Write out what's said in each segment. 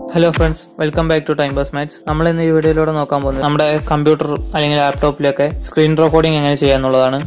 hello friends welcome back to time pass maths നമ്മൾ ഇന്ന് ഈ വീഡിയോയിലൂടെ നോക്കാൻ പോകുന്നത് നമ്മുടെ കമ്പ്യൂട്ടർ അല്ലെങ്കിൽ ലാപ്ടോപ്പിലൊക്കെ സ്ക്രീൻ റെക്കോർഡിംഗ് എങ്ങനെ ചെയ്യാന്നുള്ളതാണ്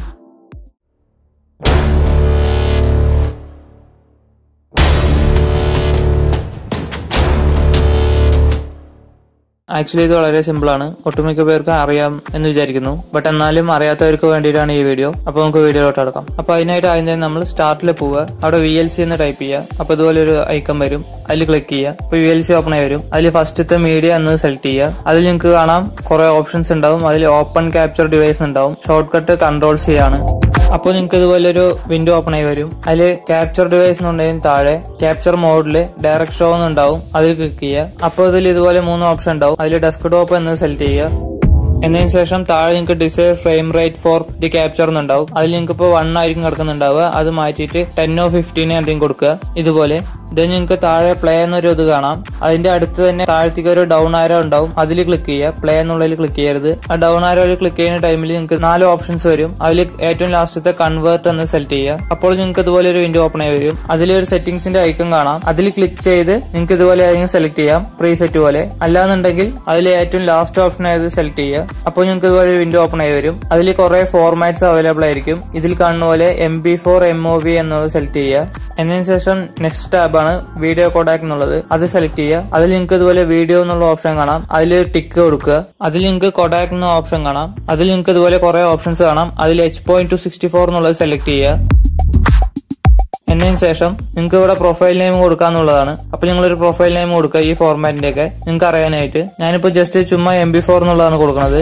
ആക്ച്വലി ഇത് വളരെ സിമ്പിൾ ആണ് ഒട്ടുമിക്ക പേർക്ക് അറിയാം എന്ന് വിചാരിക്കുന്നു ബട്ട് എന്നാലും അറിയാത്തവർക്ക് വേണ്ടിയിട്ടാണ് ഈ വീഡിയോ അപ്പൊ നമുക്ക് വീഡിയോയിലോട്ട് അടക്കാം അപ്പൊ അതിനായിട്ട് ആദ്യം തന്നെ നമ്മൾ സ്റ്റാർട്ടിൽ പോവുക അവിടെ വി എൽ സി എന്ന് ടൈപ്പ് ചെയ്യുക അപ്പൊ ഇതുപോലെ ഒരു ഐക്കൺ വരും അതിൽ ക്ലിക്ക് ചെയ്യുക അപ്പൊ വി എൽ സി ഓപ്പൺ ആയി വരും അതിൽ ഫസ്റ്റത്തെ മീഡിയ എന്ന് സെലക്ട് ചെയ്യുക അതിൽ നിങ്ങൾക്ക് കാണാം കുറെ ഓപ്ഷൻസ് ഉണ്ടാവും അതിൽ ഓപ്പൺ ക്യാപ്ചർ ഡിവൈസ് ഉണ്ടാവും ഷോർട്ട് കട്ട് കൺട്രോൾ സി ആണ് അപ്പോൾ നിങ്ങൾക്ക് ഇതുപോലെ ഒരു വിൻഡോ ഓപ്പൺ ആയി വരും അതിൽ ക്യാപ്ചർ ഡിവൈസ് എന്നുണ്ടെങ്കിൽ താഴെ ക്യാപ്ചർ മോഡില് ഡയറക്ട് ഷോ എന്നുണ്ടാവും അതിൽ ക്ലിക്ക് ചെയ്യുക അപ്പോൾ ഇതിൽ ഇതുപോലെ മൂന്ന് ഓപ്ഷൻ ഉണ്ടാവും അതിൽ ഡെസ്ക്ടോപ്പ് എന്ന് സെലക്ട് ചെയ്യുക എന്നതിന് ശേഷം താഴെ നിങ്ങൾക്ക് desire frame rate for the capture എന്നുണ്ടാവും അതിൽ നിങ്ങൾക്ക് ഇപ്പോൾ വൺ ആയിരിക്കും കിടക്കുന്നുണ്ടാവുക അത് മാറ്റിയിട്ട് ടെന്നോ ഫിഫ്റ്റീനോ എന്തെങ്കിലും കൊടുക്കുക ഇതുപോലെ ഇത് നിങ്ങൾക്ക് താഴെ പ്ലേ എന്നൊരു ഇത് കാണാം അതിന്റെ അടുത്ത് തന്നെ താഴത്തേക്ക് ഒരു ഡൗൺ ആരോ ഉണ്ടാവും അതിൽ ക്ലിക്ക് ചെയ്യുക പ്ലേ എന്നുള്ളതിൽ ക്ലിക്ക് ചെയ്യരുത് ആ ഡൗൺ ആരോയിൽ ക്ലിക്ക് ചെയ്യുന്ന ടൈമിൽ നിങ്ങൾക്ക് നാല് ഓപ്ഷൻസ് വരും അതിൽ ഏറ്റവും ലാസ്റ്റത്തെ കൺവേർട്ട് എന്ന് സെലക്ട് ചെയ്യുക അപ്പോൾ നിങ്ങൾക്ക് ഇതുപോലെ ഒരു വിൻഡോ ഓപ്പൺ ആയി വരും അതിൽ ഒരു സെറ്റിംഗ്സിന്റെ ഐക്കൺ കാണാം അതിൽ ക്ലിക്ക് ചെയ്ത് നിങ്ങൾക്ക് ഇതുപോലെ ആയിരിക്കും സെലക്ട് ചെയ്യാം പ്രീ സെറ്റ് പോലെ അല്ലാന്നുണ്ടെങ്കിൽ അതിൽ ഏറ്റവും ലാസ്റ്റ് ഓപ്ഷൻ ആയത് സെലക്ട് ചെയ്യുക അപ്പോൾ നിങ്ങൾക്ക് ഇതുപോലെ ഒരു വിൻഡോ ഓപ്പൺ ആയി വരും അതിൽ കുറെ ഫോർമാറ്റ്സ് അവൈലബിൾ ആയിരിക്കും ഇതിൽ കാണുന്ന പോലെ M B four M O V എന്നുള്ളത് സെലക്ട് ചെയ്യുക എന്നതിന് ശേഷം നെക്സ്റ്റ് ടാബ് ആണ് വീഡിയോ കോഡാക്ക് എന്നുള്ളത് അത് സെലക്ട് ചെയ്യുക അതിൽ നിങ്ങൾക്ക് ഇതുപോലെ വീഡിയോ എന്നുള്ള ഓപ്ഷൻ കാണാം അതിൽ ടിക്ക് കൊടുക്കുക അതിൽ നിങ്ങൾക്ക് കൊഡാക്ക് എന്ന ഓപ്ഷൻ കാണാം അതിൽ നിങ്ങൾക്ക് ഇതുപോലെ കുറെ ഓപ്ഷൻസ് കാണാം അതിൽ H point two sixty four എന്നുള്ളത് സെലക്ട് ചെയ്യുക എന്നതിന് ശേഷം നിങ്ങൾക്ക് ഇവിടെ പ്രൊഫൈൽ നെയിം കൊടുക്കാന്നുള്ളതാണ് അപ്പൊ നിങ്ങൾ ഒരു പ്രൊഫൈൽ നെയിം കൊടുക്കുക ഈ ഫോർമാറ്റിന്റെ ഒക്കെ നിങ്ങൾക്ക് അറിയാനായിട്ട് ഞാനിപ്പോ ജസ്റ്റ് ചുമ്മാ എം ബി ഫോർ എന്നുള്ളതാണ് കൊടുക്കുന്നത്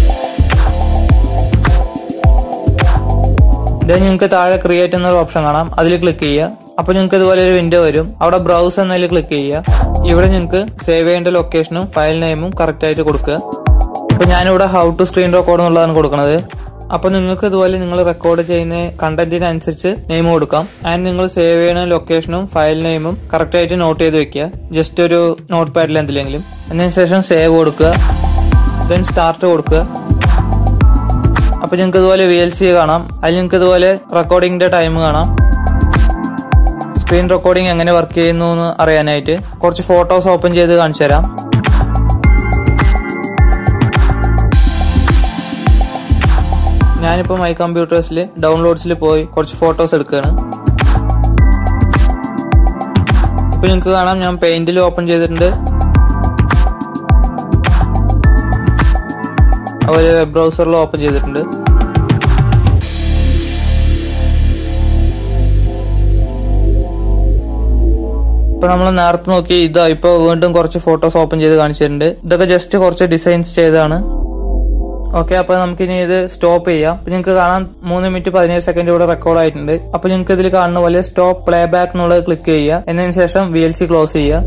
ഇത് നിങ്ങൾക്ക് താഴെ ക്രിയേറ്റ് എന്നൊരു ഓപ്ഷൻ കാണാം അതിൽ ക്ലിക്ക് ചെയ്യുക അപ്പൊ നിങ്ങൾക്ക് ഇതുപോലെ ഒരു വിൻഡോ വരും അവിടെ ബ്രൗസ് എന്നതിൽ ക്ലിക്ക് ചെയ്യുക ഇവിടെ നിങ്ങൾക്ക് സേവ് ചെയ്യേണ്ട ലൊക്കേഷനും ഫയൽ നെയിമും കറക്റ്റ് ആയിട്ട് കൊടുക്കുക അപ്പൊ ഞാനിവിടെ ഹൗ ടു സ്ക്രീൻ റെക്കോർഡ് എന്നുള്ളതാണ് കൊടുക്കുന്നത് അപ്പൊ നിങ്ങൾക്ക് ഇതുപോലെ നിങ്ങൾ റെക്കോർഡ് ചെയ്യുന്ന കണ്ടന്റിനനുസരിച്ച് നെയിം കൊടുക്കാം ആൻഡ് നിങ്ങൾ സേവ് ചെയ്യുന്ന ലൊക്കേഷനും ഫയൽ നെയിമും കറക്റ്റ് ആയിട്ട് നോട്ട് ചെയ്ത് വെക്കുക ജസ്റ്റ് ഒരു നോട്ട് പാഡിൽ എന്തിലെങ്കിലും അതിന് ശേഷം സേവ് കൊടുക്കുക ദെൻ സ്റ്റാർട്ട് കൊടുക്കുക അപ്പൊ നിങ്ങൾക്ക് ഇതുപോലെ വി എൽ സി കാണാം അതിൽ നിങ്ങൾക്ക് ഇതുപോലെ റെക്കോർഡിംഗിന്റെ ടൈം കാണാം സ്ക്രീൻ റെക്കോർഡിംഗ് എങ്ങനെ വർക്ക് ചെയ്യുന്നു എന്ന് അറിയാനായിട്ട് കുറച്ച് ഫോട്ടോസ് ഓപ്പൺ ചെയ്ത് കാണിച്ചു തരാം ഞാനിപ്പോ മൈ കമ്പ്യൂട്ടേഴ്സിൽ ഡൗൺലോഡ്സിൽ പോയി കുറച്ച് ഫോട്ടോസ് എടുക്കുകയാണ് ഇപ്പൊ നിങ്ങൾക്ക് കാണാം ഞാൻ പെയിന്റിൽ ഓപ്പൺ ചെയ്തിട്ടുണ്ട് അതുപോലെ വെബ് ബ്രൗസറിൽ ഓപ്പൺ ചെയ്തിട്ടുണ്ട് ഇപ്പൊ നമ്മൾ നേരത്തെ നോക്കി ഇതാ ഇപ്പൊ വീണ്ടും കുറച്ച് ഫോട്ടോസ് ഓപ്പൺ ചെയ്ത് കാണിച്ചിട്ടുണ്ട് ഇതൊക്കെ ജസ്റ്റ് കുറച്ച് ഡിസൈൻസ് ചെയ്താണ് ഓക്കെ അപ്പൊ നമുക്ക് ഇനി ഇത് സ്റ്റോപ്പ് ചെയ്യാം അപ്പൊ നിങ്ങൾക്ക് കാണാൻ മൂന്ന് മിനിറ്റ് പതിനേഴ് സെക്കൻഡ് ഇവിടെ റെക്കോർഡ് ആയിട്ടുണ്ട് അപ്പൊ നിങ്ങൾക്ക് ഇതിൽ കാണുന്ന പോലെ സ്റ്റോപ്പ് പ്ലേ ബാക്ക് എന്നുള്ളത് ക്ലിക്ക് ചെയ്യുക എന്നതിന് ശേഷം വി എൽ സി ക്ലോസ് ചെയ്യുക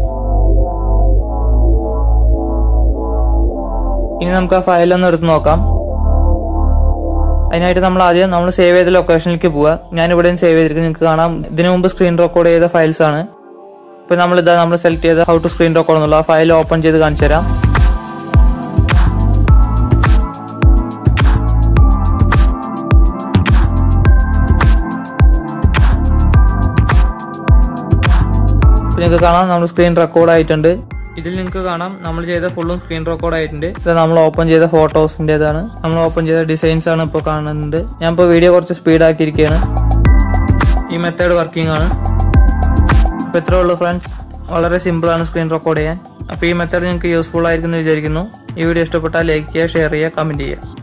ഇനി നമുക്ക് ആ ഫയൽ ഒന്ന് എടുത്ത് നോക്കാം അതിനായിട്ട് നമ്മൾ ആദ്യം നമ്മൾ സേവ് ചെയ്ത ലൊക്കേഷനിലേക്ക് പോവുക ഞാൻ ഇവിടെയും സേവ് ചെയ്തിരിക്കും നിങ്ങൾക്ക് കാണാം ഇതിനു മുമ്പ് സ്ക്രീൻ റെക്കോർഡ് ചെയ്ത ഫയൽസ് ആണ് ഇപ്പൊ നമ്മൾ ഇതാ നമ്മൾ സെലക്ട് ചെയ്ത ഹൗ ടു സ്ക്രീൻ റെക്കോർഡ് എന്നുള്ള ആ ഫയൽ ഓപ്പൺ ചെയ്ത് കാണിച്ചു തരാം നിങ്ങൾക്ക് കാണാം നമ്മൾ സ്ക്രീൻ റെക്കോർഡ് ആയിട്ടുണ്ട് ഇതിൽ നിങ്ങൾക്ക് കാണാം നമ്മൾ ചെയ്ത ഫുള്ളും സ്ക്രീൻ റെക്കോർഡ് ആയിട്ടുണ്ട് ഇത് നമ്മൾ ഓപ്പൺ ചെയ്ത ഫോട്ടോസിന്റേതാണ് നമ്മൾ ഓപ്പൺ ചെയ്ത ഡിസൈൻസ് ആണ് ഇപ്പോൾ കാണുന്നത് ഞാൻ ഇപ്പോൾ വീഡിയോ കുറച്ച് സ്പീഡ് ആക്കിയിരിക്കുകയാണ് ഈ മെത്തേഡ് വർക്കിംഗ് ആണ് അപ്പോൾ ഇത്രേ ഉള്ളൂ ഫ്രണ്ട്സ് വളരെ സിമ്പിൾ ആണ് സ്ക്രീൻ റെക്കോർഡ് ചെയ്യാൻ അപ്പോൾ ഈ മെത്തേഡ് നിങ്ങൾക്ക് യൂസ്ഫുൾ ആയിരിക്കും എന്ന് വിചാരിക്കുന്നു ഈ വീഡിയോ ഇഷ്ടപ്പെട്ടാൽ ലൈക്ക് ചെയ്യുക ഷെയർ ചെയ്യുക കമന്റ് ചെയ്യുക